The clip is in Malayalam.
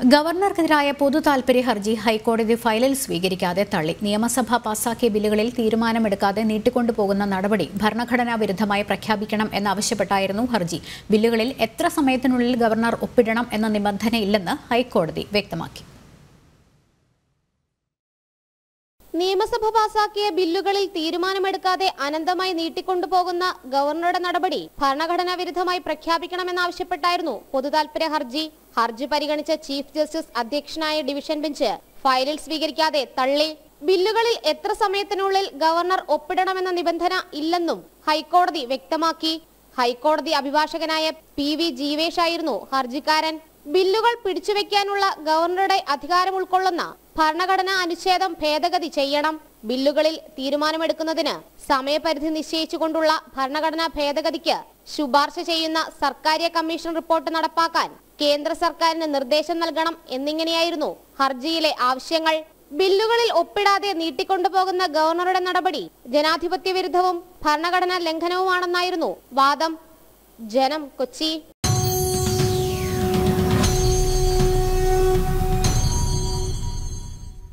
ഗവർണർക്കെതിരായ പൊതു താൽപര്യ ഹർജി ഹൈക്കോടതി ഫയലിൽ സ്വീകരിക്കാതെ തള്ളി നിയമസഭ പാസാക്കിയ ബില്ലുകളിൽ തീരുമാനമെടുക്കാതെ നീട്ടിക്കൊണ്ടുപോകുന്ന നടപടി ഭരണഘടനാ വിരുദ്ധമായി പ്രഖ്യാപിക്കണം എന്നാവശ്യപ്പെട്ടായിരുന്നു ഹർജി ബില്ലുകളിൽ എത്ര സമയത്തിനുള്ളിൽ ഗവർണർ ഒപ്പിടണം എന്ന നിബന്ധനയില്ലെന്ന് ഹൈക്കോടതി വ്യക്തമാക്കി നിയമസഭ പാസാക്കിയ ബില്ലുകളിൽ തീരുമാനമെടുക്കാതെ അനന്തമായി നീട്ടിക്കൊണ്ടുപോകുന്ന ഗവർണറുടെ നടപടി ഭരണഘടനാ വിരുദ്ധമായി പ്രഖ്യാപിക്കണമെന്നാവശ്യപ്പെട്ടായിരുന്നു പൊതുതാൽപര്യ ഹർജി ഹർജി പരിഗണിച്ച ചീഫ് ജസ്റ്റിസ് അധ്യക്ഷനായ ഡിവിഷൻ ബെഞ്ച് ഫയലിൽ സ്വീകരിക്കാതെ തള്ളി ബില്ലുകളിൽ എത്ര സമയത്തിനുള്ളിൽ ഗവർണർ ഒപ്പിടണമെന്ന നിബന്ധന ഇല്ലെന്നും ഹൈക്കോടതി വ്യക്തമാക്കി ഹൈക്കോടതി അഭിഭാഷകനായ പി വി ജീവേഷ് ആയിരുന്നു ഹർജിക്കാരൻ ബില്ലുകൾ പിടിച്ചുവെക്കാനുള്ള ഗവർണറുടെ അധികാരം ഉൾക്കൊള്ളുന്ന ഭരണഘടനാ അനുച്ഛേദം ഭേദഗതി ചെയ്യണം ബില്ലുകളിൽ തീരുമാനമെടുക്കുന്നതിന് സമയപരിധി നിശ്ചയിച്ചുകൊണ്ടുള്ള ഭരണഘടനാ ഭേദഗതിക്ക് ശുപാർശ ചെയ്യുന്ന സർക്കാരിയ കമ്മീഷൻ റിപ്പോർട്ട് നടപ്പാക്കാൻ കേന്ദ്ര സർക്കാരിന് നിർദ്ദേശം നൽകണം എന്നിങ്ങനെയായിരുന്നു ഹർജിയിലെ ആവശ്യങ്ങൾ ബില്ലുകളിൽ ഒപ്പിടാതെ നീട്ടിക്കൊണ്ടുപോകുന്ന ഗവർണറുടെ നടപടി ജനാധിപത്യ വിരുദ്ധവും ഭരണഘടനാ ലംഘനവുമാണെന്നായിരുന്നു വാദം ജനം കൊച്ചി